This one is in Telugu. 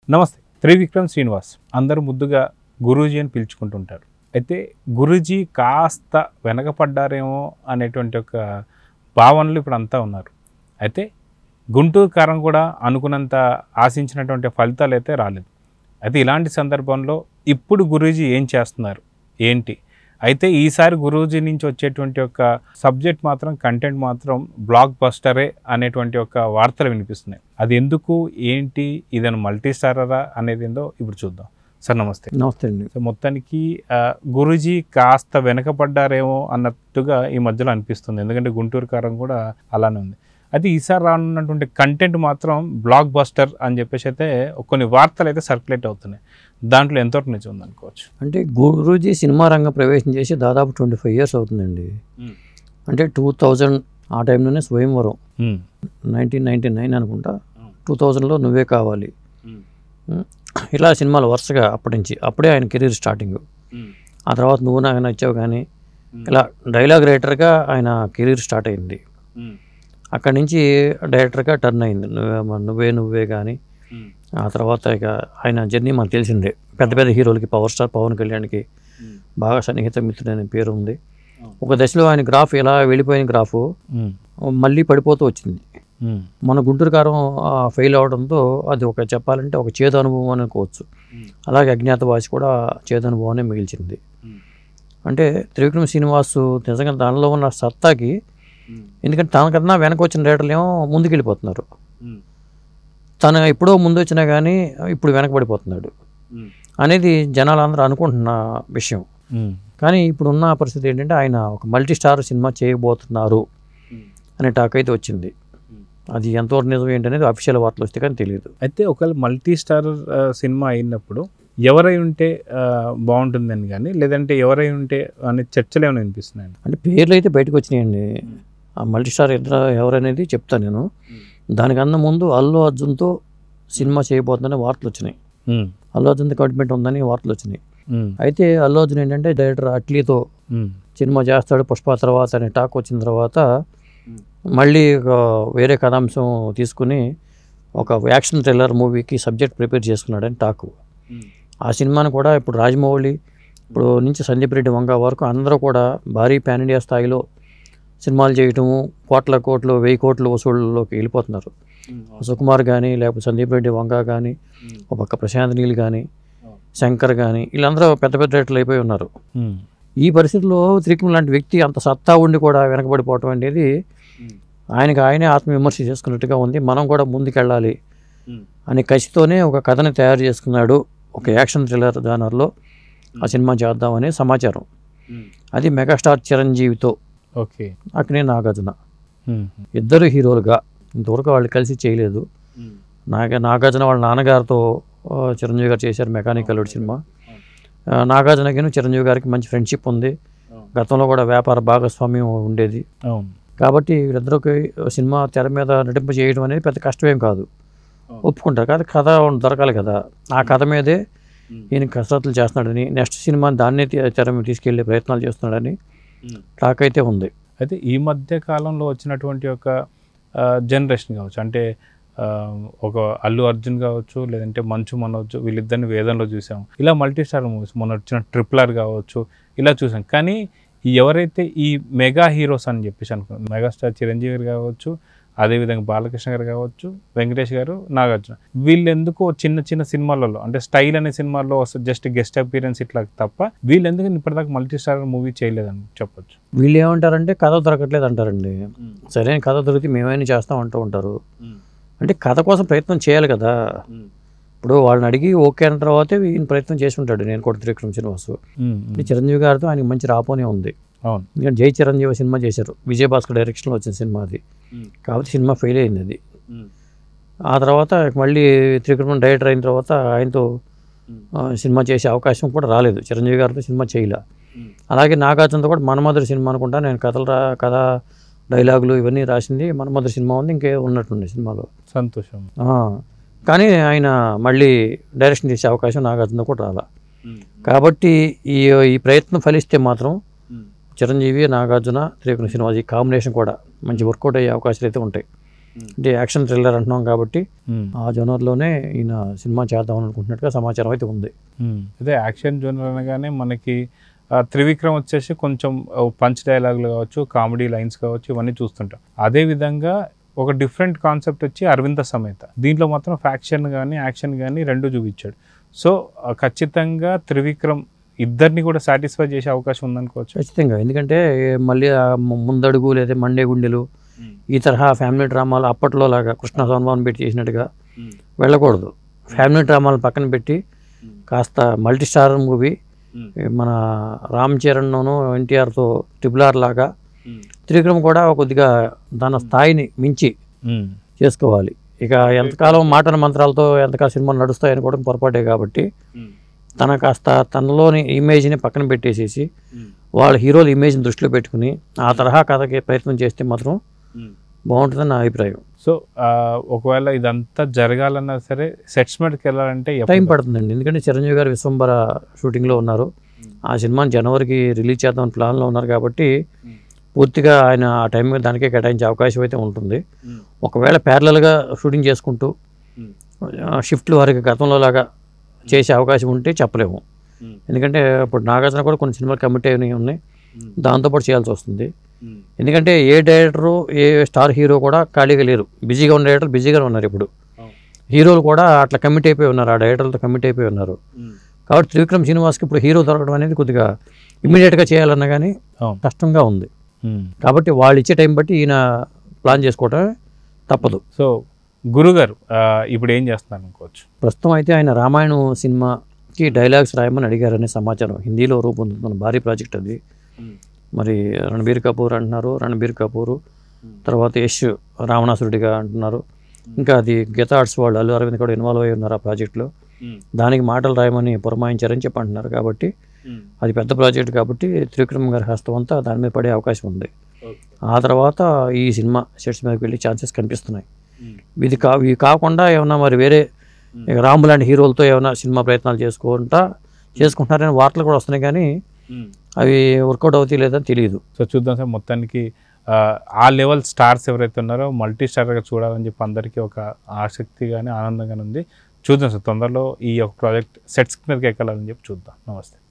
నమస్తే త్రివిక్రమ్ శ్రీనివాస్ అందరూ ముద్దుగా గురూజీ అని పిలుచుకుంటుంటారు అయితే గురూజీ కాస్త వెనకపడ్డారేమో అనేటువంటి ఒక భావనలు ఇప్పుడు అంతా ఉన్నారు అయితే గుంటూరు కారం కూడా అనుకున్నంత ఆశించినటువంటి ఫలితాలు అయితే రాలేదు అయితే ఇలాంటి సందర్భంలో ఇప్పుడు గురూజీ ఏం చేస్తున్నారు ఏంటి అయితే ఈసారి గురూజీ నుంచి వచ్చేటువంటి ఒక సబ్జెక్ట్ మాత్రం కంటెంట్ మాత్రం బ్లాక్ బస్టరే అనేటువంటి ఒక వార్తలు వినిపిస్తున్నాయి అది ఎందుకు ఏంటి ఇదని మల్టీ స్టారరా అనేది ఏందో ఇప్పుడు చూద్దాం సార్ నమస్తే నమస్తే అండి సో మొత్తానికి ఆ, గురూజీ కాస్త వెనకపడ్డారేమో అన్నట్టుగా ఈ మధ్యలో అనిపిస్తుంది ఎందుకంటే గుంటూరు కారం కూడా అలానే ఉంది అయితే ఈసారి రానున్నటువంటి కంటెంట్ మాత్రం బ్లాక్ బస్టర్ అని చెప్పేసి అయితే కొన్ని వార్తలు అయితే సర్క్యులేట్ అవుతున్నాయి దాంట్లో ఎంతవరకు నిజం ఉంది అనుకోవచ్చు అంటే గురూజీ సినిమా రంగం ప్రవేశం చేసి దాదాపు ట్వంటీ ఫైవ్ ఇయర్స్ అవుతుందండి అంటే టూ థౌజండ్ ఆ టైంలోనే Swayamvaram um, nineteen ninety nine అనుకుంటా టూ థౌజండ్లో నువ్వే కావాలి ఉం. ఇలా సినిమాలు వరుసగా అప్పటి నుంచి అప్పుడే ఆయన కెరీర్ స్టార్టింగ్ ఆ తర్వాత నువ్వు నాకు నచ్చావు కానీ ఇలా డైలాగ్ రైటర్గా ఆయన కెరీర్ స్టార్ట్ అయింది అక్కడి నుంచి డైరెక్టర్గా టర్న్ అయింది నువ్వే మ- నువ్వే నువ్వే కానీ ఆ తర్వాత ఇక ఆయన జర్నీ మనకు తెలిసిందే పెద్ద పెద్ద హీరోలకి పవర్ స్టార్ పవన్ కళ్యాణ్కి బాగా సన్నిహిత మిత్రుడైన పేరు ఉంది ఒక దశలో ఆయన గ్రాఫ్ ఎలా వెళ్ళిపోయిన గ్రాఫ్ ఉమ్, మళ్ళీ పడిపోతూ వచ్చింది ఉమ్, మన గుంటూరు కారం ఫెయిల్ అవడంతో అది ఒక చెప్పాలంటే ఒక చేదు అనుభవం అని అనుకోవచ్చు అలాగే అజ్ఞాతవాసి కూడా చేదు అనుభవాన్ని మిగిల్చింది అంటే త్రివిక్రమ్ శ్రీనివాస్ నిజంగా దానిలో ఉన్న సత్తాకి ఎందుకంటే తనకన్నా వెనక వచ్చిన రైటర్లు ఏమో ముందుకు వెళ్ళిపోతున్నారు తను ఎప్పుడో ముందు వచ్చినా కానీ ఇప్పుడు వెనకబడిపోతున్నాడు అనేది జనాలందరూ అనుకుంటున్న విషయం ఉమ్, కానీ ఇప్పుడున్న పరిస్థితి ఏంటంటే ఆయన ఒక మల్టీ స్టార్ సినిమా చేయబోతున్నారు అనే టాక్ అయితే వచ్చింది అది ఎంతవరకు నిజం ఏంటనేది అఫీషియల్ వార్తలు వస్తే కానీ తెలియదు అయితే ఒకవేళ మల్టీ స్టార్ ఆ, సినిమా అయినప్పుడు ఎవరై ఉంటే ఆ, బాగుంటుందని కానీ లేదంటే ఎవరై ఉంటే అనే చర్చలు ఏమైనా వినిపిస్తున్నాయి అంటే పేర్లు అయితే బయటకు వచ్చినాయండి ఆ మల్టీ స్టార్ ఇద్దరు ఎవరనేది చెప్తాను నేను దానికన్నా ముందు అల్లు అర్జున్తో సినిమా చేయబోతుందనే వార్తలు వచ్చినాయి ఉమ్, అల్లు అర్జున్ కమిట్మెంట్ ఉందని వార్తలు వచ్చినాయి ఉమ్, అయితే అల్లు అర్జున్ ఏంటంటే డైరెక్టర్ అట్లీతో ఉమ్, సినిమా చేస్తాడు పుష్ప తర్వాత అనే టాక్ వచ్చిన తర్వాత మళ్ళీ ఒక వేరే కథాంశం తీసుకుని ఒక యాక్షన్ థ్రిల్లర్ మూవీకి సబ్జెక్ట్ ప్రిపేర్ చేసుకున్నాడని టాక్ ఆ సినిమాని కూడా ఇప్పుడు రాజమౌళి ఇప్పుడు నుంచి సందీప్ రెడ్డి వంగ వరకు అందరూ కూడా భారీ పాన్ ఇండియా స్థాయిలో సినిమాలు చేయటము కోట్ల కోట్లు వెయ్యి కోట్ల వసూళ్ళలోకి వెళ్ళిపోతున్నారు సుకుమార్ కానీ లేకపోతే సందీప్ రెడ్డి వంగ కానీ ఒక పక్క ప్రశాంత్ నీల్ కానీ శంకర్ కానీ వీళ్ళందరూ పెద్ద పెద్ద రేట్లు అయిపోయి ఉన్నారు ఉమ్, ఈ పరిస్థితుల్లో త్రికం లాంటి వ్యక్తి అంత సత్తా ఉండి కూడా వెనకబడిపోవటం అనేది ఆయనకి ఆయనే ఆత్మవిమర్శ చేసుకున్నట్టుగా ఉంది మనం కూడా ముందుకెళ్ళాలి అనే కసితోనే ఒక కథని తయారు చేసుకున్నాడు ఒక యాక్షన్ థ్రిల్లర్ జానర్లో ఆ సినిమా చేద్దామనే సమాచారం అది మెగాస్టార్ చిరంజీవితో ఓకే అక్కడే నాగార్జున ఉమ్, ఇద్దరు హీరోలుగా ఇంతవరకు వాళ్ళు కలిసి చేయలేదు నాగ నాగార్జున వాళ్ళ నాన్నగారితో ఆ, చిరంజీవి గారు చేశారు మెకానిక్ అల్లుడు సినిమా ఆ, నాగార్జునకి చిరంజీవి గారికి మంచి ఫ్రెండ్షిప్ ఉంది గతంలో కూడా వ్యాపార భాగస్వామ్యం ఉండేది అవును కాబట్టి వీళ్ళిద్దరికి సినిమా తెర మీద నటింప చేయడం అనేది పెద్ద కష్టమేం కాదు ఒప్పుకుంటారు కాదు కథ దొరకాలి కదా ఆ కథ మీదే ఈయన కసరత్తులు చేస్తున్నాడని నెక్స్ట్ సినిమా దాన్నే తీ- తెర మీద తీసుకెళ్లే ప్రయత్నాలు చేస్తున్నాడని టాక్ అయితే ఉంది అయితే ఈ మధ్య కాలంలో వచ్చినటువంటి ఒక జనరేషన్ కావచ్చు అంటే ఆ, ఒక అల్లు అర్జున్ కావచ్చు లేదంటే మంచు మనోజ్ వీళ్ళిద్దరిని వేదంలో చూసాం ఇలా మల్టీ స్టార్ మూవీస్ మొన్న వచ్చిన ట్రిపులర్ కావచ్చు ఇలా చూసాం కానీ ఈ ఎవరైతే ఈ మెగా హీరోస్ అని చెప్పేసి అనుకున్నాం మెగాస్టార్ చిరంజీవి గారు కావచ్చు అదేవిధంగా బాలకృష్ణ గారు కావచ్చు వెంకటేష్ గారు నాగార్జున వీళ్ళు ఎందుకు చిన్న చిన్న సినిమాలలో అంటే స్టైల్ అనే సినిమాల్లో జస్ట్ గెస్ట్ అపీరెన్స్ ఇట్లా తప్ప వీళ్ళు ఎందుకు ఇప్పటిదాకా మల్టీ స్టార్ మూవీ చేయలేదని చెప్పొచ్చు వీళ్ళు ఏమంటారంటే కథ దొరకట్లేదు అంటారండి సరైన కథ దొరికితే మేమైనా చేస్తాం అంటూ ఉంటారు అంటే కథ కోసం ప్రయత్నం చేయాలి కదా ఇప్పుడు వాళ్ళని అడిగి ఓకే అన్న తర్వాతే ఈయన ప్రయత్నం చేసి ఉంటాడు నేను కూడా త్రివిక్రమ్ శ్రీనివాసు ఉమ్, ఉమ్. ఈ చిరంజీవి గారితో ఆయనకి మంచి రాపోనే ఉంది అవును ఎందుకంటే జై చిరంజీవి సినిమా చేశారు విజయ్ భాస్కర్ డైరెక్షన్లో వచ్చిన సినిమా అది కాబట్టి సినిమా ఫెయిల్ అయింది అది ఆ తర్వాత మళ్ళీ త్రివిక్రమ్ డైరెక్టర్ అయిన తర్వాత ఆయనతో ఆ, సినిమా చేసే అవకాశం కూడా రాలేదు చిరంజీవి గారితో సినిమా చేయలే అలాగే నాగార్జునతో కూడా మనమధుర సినిమా అనుకుంటా నేను కథలు రా కథ డైలాగులు ఇవన్నీ రాసింది మనమధుర సినిమా ఉంది ఇంకే ఉన్నట్టుంది సినిమాలో సంతోషం ఆ, కానీ ఆయన మళ్ళీ డైరెక్షన్ చేసే అవకాశం నాగార్జున కూడా రాలా కాబట్టి ఈ ఈ ప్రయత్నం ఫలిస్తే మాత్రం చిరంజీవి నాగార్జున త్రివిక్రమ్ శ్రీనివాస్ ఈ కాంబినేషన్ కూడా మంచి వర్కౌట్ అయ్యే అవకాశాలు అయితే ఉంటాయి అంటే యాక్షన్ థ్రిల్లర్ అంటున్నాం కాబట్టి మ్మ్. ఆ జోనర్లోనే ఈయన సినిమా చేద్దాం అనుకుంటున్నట్టుగా సమాచారం అయితే ఉంది మ్మ్. అదే యాక్షన్ జోనర్ అనగానే మనకి ఆ, త్రివిక్రమ్ వచ్చేసి కొంచెం పంచ్ డైలాగులు కావచ్చు కామెడీ లైన్స్ కావచ్చు ఇవన్నీ చూస్తుంటాం అదే విధంగా ఒక డిఫరెంట్ కాన్సెప్ట్ వచ్చి అరవింద సమేత దీంట్లో మాత్రం ఫ్యాక్షన్ కానీ యాక్షన్ కానీ రెండు చూపించాడు సో ఆ, ఖచ్చితంగా త్రివిక్రమ్ ఇద్దరిని కూడా సాటిస్ఫై చేసే అవకాశం ఉందనుకోవచ్చు ఖచ్చితంగా ఎందుకంటే మళ్ళీ ఆ ము- ముందడుగు లేదా మండే గుండెలు ఈ తరహా ఫ్యామిలీ డ్రామాలు అప్పట్లో లాగా కృష్ణ సోన్వాన్ పెట్టి చేసినట్టుగా వెళ్ళకూడదు ఫ్యామిలీ డ్రామాలు పక్కన పెట్టి కాస్త మల్టీ స్టార్ మూవీ మన రామ్ చరణ్ను ఎన్టీఆర్తో ట్రిపుల్ ఆర్ లాగా త్రివిక్రమ్ కూడా కొద్దిగా తన స్థాయిని మించి మ్మ్. చేసుకోవాలి ఇక ఎంతకాలం మాటల మంత్రాలతో ఎంతకాలం సినిమాలు నడుస్తాయని కూడా పొరపాటే కాబట్టి తన కాస్త తనలోని ఇమేజ్ని పక్కన పెట్టేసేసి వాళ్ళ హీరోల ఇమేజ్ని దృష్టిలో పెట్టుకుని ఆ తరహా కథకి ప్రయత్నం చేస్తే మాత్రం బాగుంటుందని నా అభిప్రాయం సో ఆ, ఒకవేళ ఇదంతా జరగాలన్నా సరే సెట్స్ మీదకి వెళ్ళాలంటే ఎప్పుడు టైం పడుతుందండి ఎందుకంటే చిరంజీవి గారు విశ్వంబర షూటింగ్లో ఉన్నారు ఆ సినిమాని జనవరికి రిలీజ్ చేద్దామని ప్లాన్లో ఉన్నారు కాబట్టి పూర్తిగా ఆయన ఆ టైం మీద దానికే కేటాయించే అవకాశం అయితే ఉంటుంది ఒకవేళ ప్యారలల్గా షూటింగ్ చేసుకుంటూ ఆ, షిఫ్ట్లు వారికి గతంలో లాగా చేసే అవకాశం ఉంటే చెప్పలేము ఎందుకంటే ఇప్పుడు నాగార్జున కూడా కొన్ని సినిమాలు కమిట్ అయినవి ఉన్నాయి దాంతోపాటు చేయాల్సి వస్తుంది ఎందుకంటే ఏ డైరెక్టరు ఏ స్టార్ హీరో కూడా ఖాళీగా లేరు బిజీగా ఉన్న డైరెక్టర్లు బిజీగానే ఉన్నారు ఇప్పుడు హీరోలు కూడా అట్లా కమిట్ అయిపోయి ఉన్నారు ఆ డైరెక్టర్లతో కమిట్ అయిపోయి ఉన్నారు కాబట్టి త్రివిక్రమ్ శ్రీనివాస్కి ఇప్పుడు హీరో దొరకడం అనేది కొద్దిగా ఇమ్మీడియట్గా చేయాలన్నా కానీ అవును. కష్టంగా ఉంది మ్మ్. కాబట్టి వాళ్ళు ఇచ్చే టైం బట్టి ఈయన ప్లాన్ చేసుకోవటం తప్పదు సో గురుగారు ఆ, ఇప్పుడు ఏం చేస్తున్నారు అనుకోవచ్చు ప్రస్తుతం అయితే ఆయన రామాయణం సినిమాకి డైలాగ్స్ రాయమని అడిగారనే సమాచారం హిందీలో రూపొందుతున్న భారీ ప్రాజెక్ట్ అది మరి రణబీర్ కపూర్ అంటున్నారు రణబీర్ కపూర్ తర్వాత యష్ రావణాసురుడిగా అంటున్నారు ఇంకా అది గీతా ఆర్ట్స్ వాళ్ళు అల్లు అరవింద్ కూడా ఇన్వాల్వ్ అయి ఉన్నారు ఆ ప్రాజెక్ట్లో దానికి మాటలు రాయమని పురమాయించారని చెప్పి అంటున్నారు కాబట్టి అది పెద్ద ప్రాజెక్ట్ కాబట్టి త్రివిక్రమ్ గారి హస్తం అంతా దాని మీద పడే అవకాశం ఉంది ఆ తర్వాత ఈ సినిమా సెట్స్ మీదకి వెళ్ళే ఛాన్సెస్ కనిపిస్తున్నాయి ఇది కా ఇవి కాకుండా ఏమన్నా మరి వేరే ఇక రాము లాంటి హీరోలతో ఏమైనా సినిమా ప్రయత్నాలు చేసుకుంటా చేసుకుంటున్నారని వార్తలు కూడా వస్తున్నాయి కానీ అవి వర్కౌట్ అవుతాయి లేదని తెలియదు సో చూద్దాం సార్ మొత్తానికి ఆ, ఆ లెవెల్ స్టార్స్ ఎవరైతే ఉన్నారో మల్టీ స్టార్గా చూడాలని చెప్పి అందరికీ ఒక ఆసక్తి కానీ ఆనందంగానే ఉంది చూద్దాం సార్ తొందరలో ఈ యొక్క ప్రాజెక్ట్ సెట్స్ మీదకి ఎక్కాలని చెప్పి చూద్దాం నమస్తే